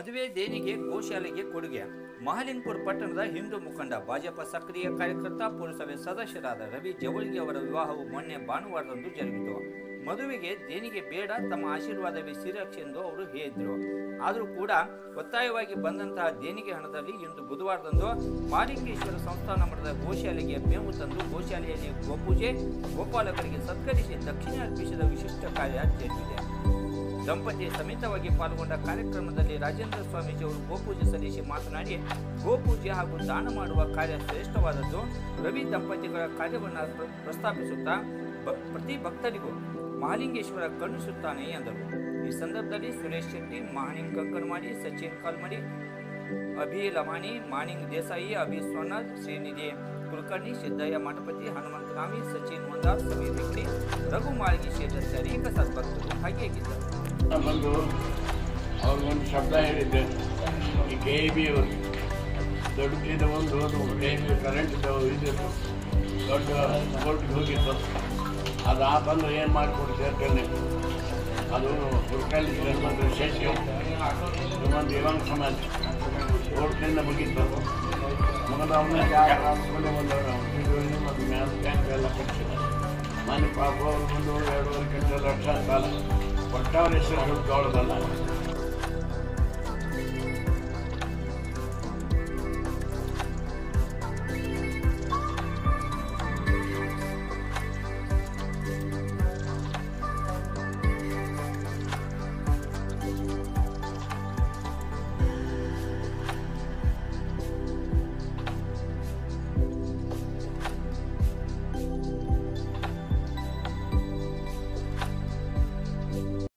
ಮದುವೆ ದೇಣಿಗೆ ಗೋಶಾಲೆಗೆ ಕೊಡುಗೆ ಮಹಲಿಂಗ್ಪುರ್ ಪಟ್ಟಣದ ಹಿಂದೂ ಮುಖಂಡ ಭಾಜಪ ಸಕ್ರಿಯ ಕಾರ್ಯಕರ್ತ ಪುರಸಭೆ ಸದಸ್ಯರಾದ ರವಿ ಜವಳಿಗೆ ಅವರ ವಿವಾಹವು ಮೊನ್ನೆ ಭಾನುವಾರದಂದು ಜರುಗಿತು ಮದುವೆಗೆ ದೇಣಿಗೆ ಬೇಡ ತಮ್ಮ ಆಶೀರ್ವಾದವೇ ಶಿರಕ್ಷೆ ಎಂದು ಅವರು ಹೇಳಿದ್ರು ಆದರೂ ಕೂಡ ಒತ್ತಾಯವಾಗಿ ಬಂದಂತಹ ದೇಣಿಗೆ ಹಣದಲ್ಲಿ ಇಂದು ಬುಧವಾರದಂದು ಮಾಲಿಂಗೇಶ್ವರ ಸಂಸ್ಥಾನ ಮಠದ ಗೋಶಾಲೆಗೆ ಮೇವು ತಂದು ಗೋಶಾಲೆಯಲ್ಲಿ ಗೋಪೂಜೆ ಗೋಪಾಲಕರಿಗೆ ಸತ್ಕರಿಸಿ ದಕ್ಷಿಣ ಅರ್ಪಿಸಿದ ವಿಶಿಷ್ಟ ಕಾರ್ಯ ಜರುಗಿದೆ ದಂಪತಿ ಸಮೇತವಾಗಿ ಪಾಲ್ಗೊಂಡ ಕಾರ್ಯಕ್ರಮದಲ್ಲಿ ರಾಜೇಂದ್ರ ಸ್ವಾಮೀಜಿ ಅವರು ಗೋಪೂಜೆ ಸಲ್ಲಿಸಿ ಮಾತನಾಡಿ ಗೋಪೂಜೆ ಹಾಗೂ ದಾನ ಮಾಡುವ ಕಾರ್ಯ ಶ್ರೇಷ್ಠವಾದದ್ದು ರವಿ ದಂಪತಿಗಳ ಕಾರ್ಯವನ್ನು ಪ್ರ- ಪ್ರಸ್ತಾಪಿಸುತ್ತಾ ಬ- ಪ್ರತಿ ಭಕ್ತರಿಗೂ ಮಹಾಲಿಂಗೇಶ್ವರ ಕರುಣಿಸುತ್ತಾನೆ ಎಂದರು ಈ ಸಂದರ್ಭದಲ್ಲಿ ಸುರೇಶ್ ಶೆಟ್ಟಿ ಮಹಾನಿಂಗ್ ಕಂಕನಮಾಡಿ ಸಚಿನ್ ಕಾಲ್ಮಡಿ ಅಭಿ ಲಮಾಣಿ ಮಾಣಿಂಗ್ ದೇಸಾಯಿ ಅಭಿ ಸೋನಾಥ್ ಶ್ರೀನಿಧಿ ಕುಲಕರ್ಣಿ ಸಿದ್ದಯ್ಯ ಮಠಪತಿ ಹನುಮಂತ ರಾಮಿ ಸಚಿನ್ ಮಂದಾರ್ ಸಮೀರ್ ಹೆಗ್ಡೆ ರಘು ಮಾಳ್ಗಿ ಸೇರಿದಂತೆ ಅನೇಕ ಸದ್ಭಕ್ತರು ಭಾಗಿಯಾಗಿದ್ದರು ಬಂದು ಅವ್ರಿಗೊಂದು ಶಬ್ದ ಹೇಳಿದ್ದೆ ಈ ಕೆ ಇ ಬಿ ಅವರು ದೊಡ್ಡದಿದ್ದ ಒಂದು ಅದು ಕೆ ಇ ಬಿ ಕರೆಂಟ್ ಇದ್ದಿತ್ತು ದೊಡ್ಡ ಕೋರ್ಟ್ಗೆ ಹೋಗಿತ್ತು ಅದು ಆ ಬಂದು ಏನು ಮಾಡಿಕೊಡ್ತೀವಿ ಅಂತ ಹೇಳಿ ಅದು ಹುರ್ಕಲ್ಲಿ ಶ್ರೀಮಂತ ಶಶಿ ಶ್ರೀಮಂತ ಇವಂಗ್ ಸಮಾಜ ಕೋರ್ಟ್ನಿಂದ ಮುಗೀತು ಮಗನ ಅವನ್ನ ಜಾಸ್ಕೊಂಡು ಬಂದವರು ಮತ್ತು ಮ್ಯಾಲ್ ಬ್ಯಾಂಕ್ ಎಲ್ಲ ಕೊಡ್ಸಿದ್ರು ಮನೆ ಪಾಪ ಅವ್ರು ಬಂದು ಎರಡೂವರೆ ಗಂಟೆ ಲಕ್ಷ ಸಾಲ ಕೊಟ್ಟವ್ರ ಹೆಸರು ದೊಡ್ಡದಲ್ಲ